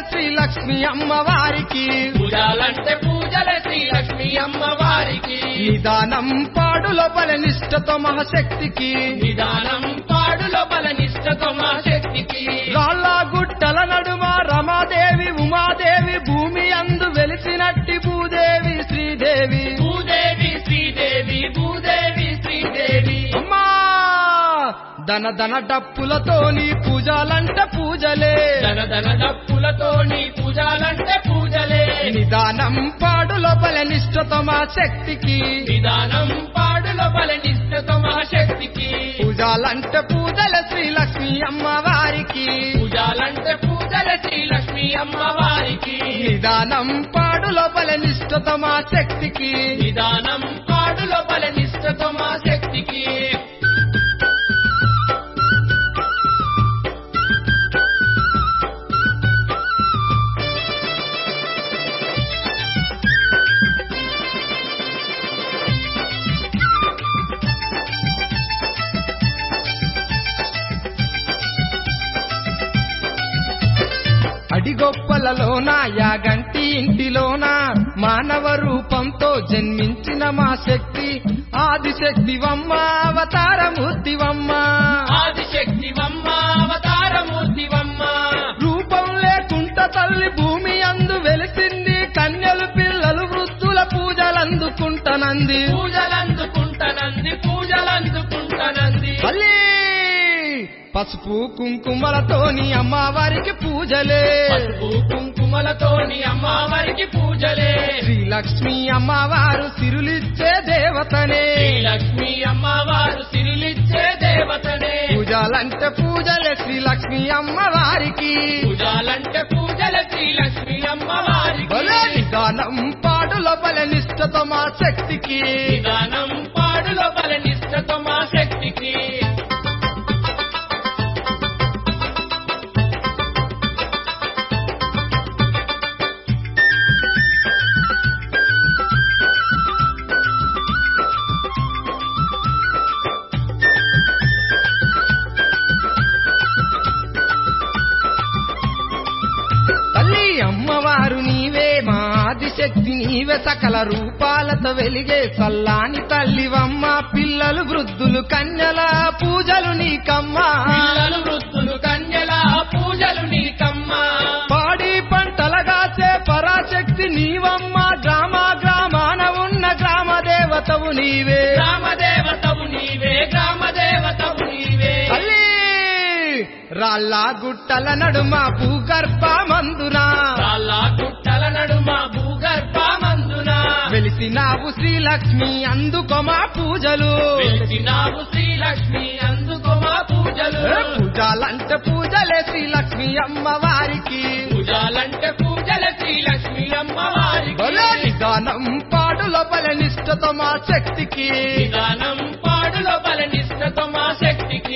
శ్రీ లక్ష్మి అమ్మవారికి పూజలంటే పూజలే శ్రీ లక్ష్మి అమ్మవారికి నిదానం పాడు లోపల నిష్ఠతో మహాశక్తికి నిదానం పాడులో బల నిష్టతో మా శక్తికి రాళ్ళ గుట్టల నడుమ రమాదేవి ఉమాదేవి భూమి అందు వెలిసినట్టి భూదేవి శ్రీదేవి భూదేవి శ్రీదేవి భూదేవి శ్రీదేవి అమ్మా ధన ధన డప్పులతోని పూజలంట పూజలే ధన ధన డప్పులతో నీ పూజలంటే పూజలే నిదానం పాడు లోపల నిష్ఠతో మా శక్తికి నిదానం పాడులో బల నిష్టతో మా శక్తికి పూజలంట పూజల శ్రీ లక్ష్మి అమ్మవారికి పూజలంటే పూజలే శ్రీ లక్ష్మి అమ్మవారికి నిదానం పాడు లోపల నిష్ఠతో మా శక్తికి నిదానం పాడులో బల నిష్టతో మా శక్తికి అడిగొప్పలలోన యాగంటి ఇంటిలోన మానవ రూపంతో జన్మించిన మా శక్తి ఆదిశక్తివమ్మ అవతారమూర్తివమ్మ ఆదిశక్తివమ్మ అవతారమూర్తివమ్మ రూపం లేకుంట తల్లి భూమి అందు వెలిసింది కన్యలు పిల్లలు వృద్ధుల పూజలందుకుంటనంది పూజలందుకుంటనంది పూజలందుకుంటనంది తల్లి పసుపు కుంకుమలతోని అమ్మవారికి పూజలే పసుపు కుంకుమలతోని అమ్మవారికి పూజలే శ్రీలక్ష్మి అమ్మవారు సిరులిచ్చే దేవతనే శ్రీలక్ష్మి అమ్మవారు సిరులిచ్చే దేవతనే పూజలంటే పూజలే శ్రీలక్ష్మి అమ్మవారికి పూజలంటే పూజల శ్రీలక్ష్మి అమ్మవారికి బలే నిదానం పాడు లోపల నిష్ఠతో మా శక్తికి నిదానం పాడులో బల నిష్టతో మా శక్తికి తల్లి అమ్మవారు నీవే మా ఆదిశక్తి నీవే సకల రూపాలతో వెలిగే చల్లాని తల్లివమ్మ పిల్లలు వృద్ధులు కన్యల పూజలు నీకమ్మా పిల్లలు వృద్ధులు కన్యల పూజలు నీకమ్మా పాడి పంటలగాచే పరాశక్తి నీవమ్మ గ్రామ గ్రామాన ఉన్న గ్రామ దేవతవు నీవే గ్రామ దేవతవు నీవే గ్రామ దేవతవు నీవే తల్లి రాళ్ళ గుట్టల నడుమ భూగర్భ మందున చాలా గుట్టల నడుమ భూగర్భమందున వెలిసినావు శ్రీలక్ష్మి అందుకో మా పూజలు వెలిసినావు శ్రీలక్ష్మి అందుకో మా పూజలు ఏ పూజలంటే పూజలే శ్రీలక్ష్మి అమ్మవారికి పూజలంటే పూజల శ్రీలక్ష్మి అమ్మవారికి బలే నిదానం పాడు లోపల నిష్ఠతో మా శక్తికి నిదానం పాడులో బల నిష్టతో మా శక్తికి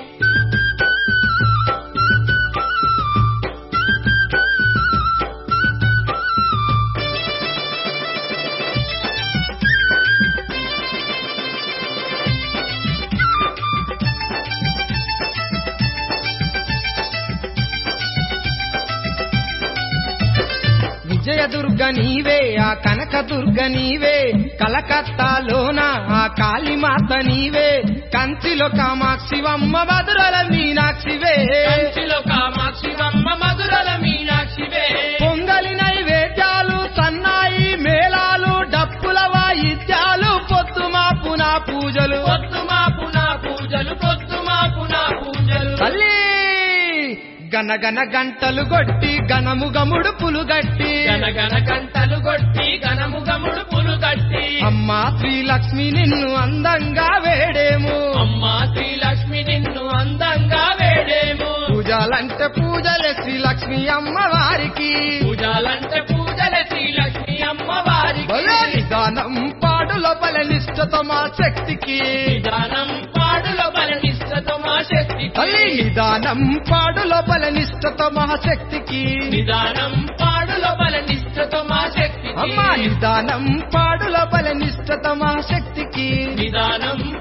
విజయదుర్గ నీవే ఆ కనకదుర్గ నీవే కలకత్తాలోన ఆ కాళీమాత నీవే కంచిలో కామాక్షివమ్మ మధురల మీనాక్షివే కంచిలో కామాక్షివమ్మ మధురల మీనాక్షివే పొంగలి నైవేద్యాలు సన్నాయి మేళాలు డప్పుల వాయిద్యాలు పొత్తు మాపు నా పూజలు పొద్దు మాపు నా పూజలు పొద్దు మాపు నా పూజలు తల్లి గనగన గంటలు కొట్టి గణము గముడు పులుగట్టి గనగన గంటలు కొట్టి గనముగముడు పులుగట్టి అమ్మా శ్రీలక్ష్మి నిన్ను అందంగా వేడేము అమ్మా శ్రీలక్ష్మి నిన్ను అందంగా వేడేము పూజలంటే పూజలే శ్రీలక్ష్మి అమ్మవారికి పూజలంటే పూజల శ్రీలక్ష్మి అమ్మవారికి బలే నిదానం పాడు లోపల నిష్ఠతో మా శక్తికి నిదానం పాడులో బల నిష్టతో మా శక్తికి తల్లి నిదానం పాడు లోపల నిష్ఠతో మహాశక్తికి నిదానం పాడులో బల నిష్టతో మా శక్తికి అమ్మా నిదానం పాడు లోపల నిష్ఠతో మహాశక్తికి నిదానం